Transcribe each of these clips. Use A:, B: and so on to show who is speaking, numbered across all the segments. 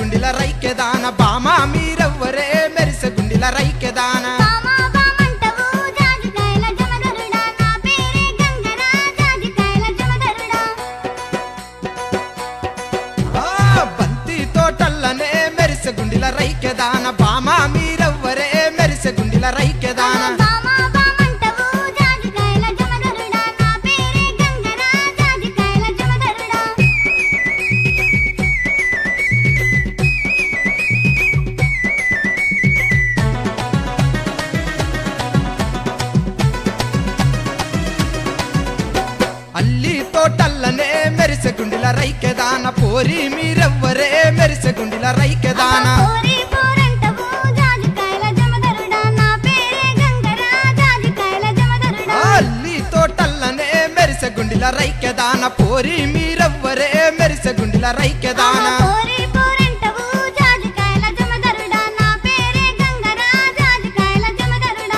A: గుండిల రైకెదాన బామా మీరెవ్వరే మెరిసె గుండిల రైకెదాన
B: బామా బామంటవు జాజికాయల జమదరుడా నా పేరే గంగరా జాజికాయల జమదరుడా
A: ఆ, బంతి తోటల్లనే మెరిసె గుండిల రైకెదాన బామా మీరెవ్వరే మెరిసె గుండిల రైకెదాన
B: బామా బామంటవు జాజికాయల జమదరుడా నా పేరే గంగరా జాజికాయల జమదరుడా
A: అల్లి తోటల్లనే మెరిసె గుండిల రైకెదాన పోరి మీరెవ్వరే మెరిసె గుండిల రైకెదాన
B: పోరి పోరంటవు జాజికాయల జమదరుడా నా పేరే గంగరా జాజికాయల జమదరుడా
A: అల్లి తోటల్లనే మెరిసె గుండిల రైకెదాన పోరి మీరెవ్వరే మెరిసె గుండిల రైకెదాన
B: పోరి పోరంటవు జాజికాయల జమదరుడా నా పేరే గంగరా జాజికాయల జమదరుడా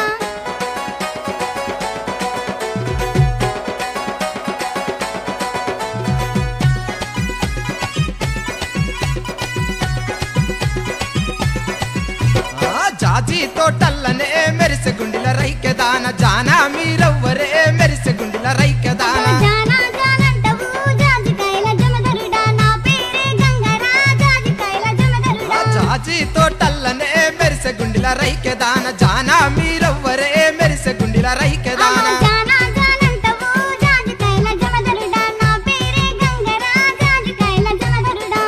A: ఆ జాజి తోటల్లనే మెరిసె గుండిల రైకెదాన జానా మీరెవ్వరే మెరిసె గుండిల రైకెదాన
B: జానా జానంటవు జాజికాయల జమదరుడా నా పేరే గంగరా జాజికాయల
A: ఆ
B: జమదరుడా
A: జాజి తోటల్లనే మెరిసె గుండిల రైకెదాన జానా మీరెవ్వరే మెరిసె గుండిల రైకెదాన
B: జానా జానంటవు జాజికాయల జమదరుడా నా పేరే గంగరా జాజికాయల జమదరుడా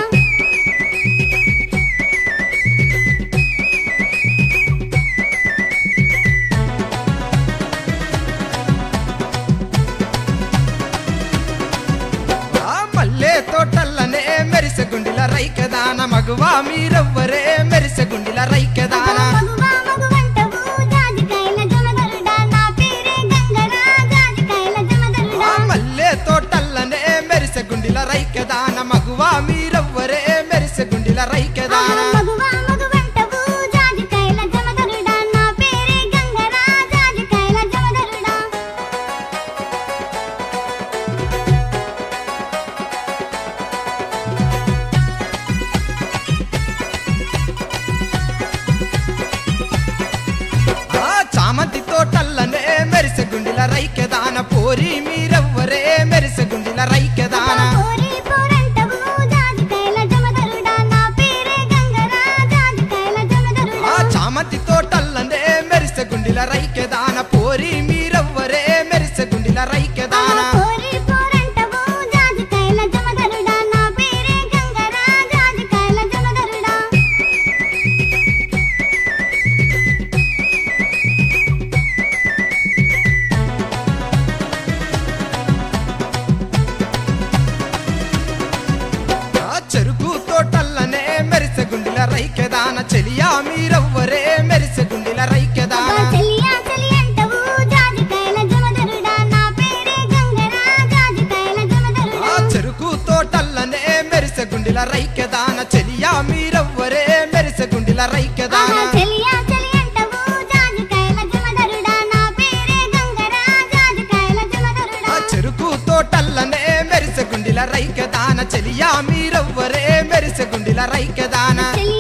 A: ఆ మల్లె తోటల్లనే మెరిసె గుండిల రైకెదాన మగువా మీరెవ్వరే మెరిసె గుండిల రైకెదాన
B: మగువా మగువంటవు జాజికాయల జమదరుడా నా పేరే గంగరా జాజికాయల
A: ఆ
B: జమదరుడా
A: మల్లె తోటల్లనే మెరిసె గుండిల రైకెదాన మగువా మీరెవ్వరే మెరిసె గుండిల రైకెదాన
B: మగువా మగువంటవు జాజికాయల జమదరుడా నా పేరే గంగరా జాజికాయల జమదరుడా
A: ఆ చామంతి తోటల్లనే మెరిసె గుండిల రైకెదాన పోరి మీరెవ్వరే మెరిసె గుండిల రైకెదాన
B: పోరి పోరంటవు జాజికాయల జమదరుడా నా పేరే గంగరా జాజికాయల జమదరుడా
A: ఆ చామంతి తోటల్లనే మెరిసె గుండిల రైకెదాన పోరి మీరెవ్వరే మెరిసె గుండిల రైకెదాన
B: పోరి పోరంటవు జాజికాయల జమదరుడా నా పేరే గంగరా జాజికాయల జమదరుడా
A: ఆ చెరుకు తోటల్లనే మెరిసె గుండిల రైకెదాన చెలియా మీరెవ్వరే మెరిసె గుండిల రైకెదాన
B: చెలియా చెలియంటవు జాజికాయల జమదరుడా నా పేరే గంగరా జాజికాయల జమదరుడా
A: ఆ చెరుకు తోటల్లనే మెరిసె గుండిల రైకెదాన చెలియా మీరెవ్వరే మెరిసె గుండిల రైకెదాన
B: చెలియా చెలియంటవు జాజికాయల జమదరుడా నా పేరే గంగరా జాజికాయల జమదరుడా
A: ఆ చెరుకు తోటల్లనే మెరిసె గుండిల రైకెదాన చెలియా మీరెవ్వరే మెరిసె గుండిల రైకెదాన
B: చెలియా